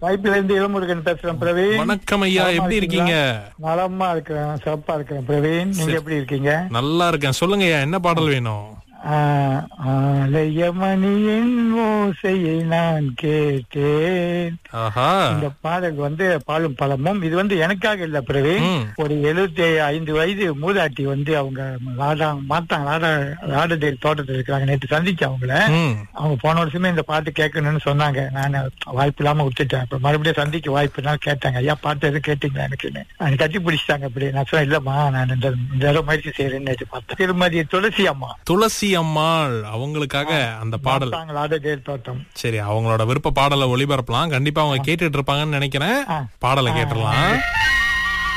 வாய்ப்பில இருந்து இளமுருகன் பேசுறேன் பிரவீன் வணக்கம் ஐயா எப்படி இருக்கீங்க நலமா இருக்கிறேன் சிறப்பா இருக்கிறேன் பிரவீன் நீங்க எப்படி இருக்கீங்க நல்லா இருக்கேன் சொல்லுங்க ஐயா என்ன பாடல் வேணும் ஆஹ், ஆலயமணியின் ஓசையை நான் கேட்டேன் ஆஹா இந்த பாடல் வந்து பாலும் பழமும் இது வந்து எனக்காக இல்ல பிரவீன் ம். ஒரு எழுபத்தி ஐந்து வயது மூதாட்டி வந்து அவங்க லாடா மாத்தாங்க லாடா லாடதேல் தோட்டத்தில் இருக்கிறாங்க நேற்று சந்திச்சு அவங்கள ம் அவங்க போன வருஷமே இந்த பாட்டு கேட்கணும்னு சொன்னாங்க நான் வாய்ப்பு இல்லாம விட்டுட்டேன் அப்புறம் மறுபடியும் சந்திக்க வாய்ப்புனால கேட்டாங்க ஐயா பாட்டு எதுவும் கேட்டீங்களா எனக்குன்னு அது கட்டி பிடிச்சிட்டாங்க அப்படி நான் சொன்னேன் இல்லம்மா நான் இந்த இந்த தடவை முயற்சி செய்யறேன்னு நேற்று பார்த்தேன் திருமதி துளசி அம்மா துளசி அம்மாள் அவங்களுக்காக அந்த பாடல் மாத்தாங்க லாடதேல் தோட்டம் சரி அவங்களோட விருப்ப பாடலை ஒளிபரப்பலாம் கண்டிப்பா அவங்க கேட்டுட்டு இருப்பாங்கன்னு நினைக்கிறேன் ஆ. பாடலை கேட்டுடலாம்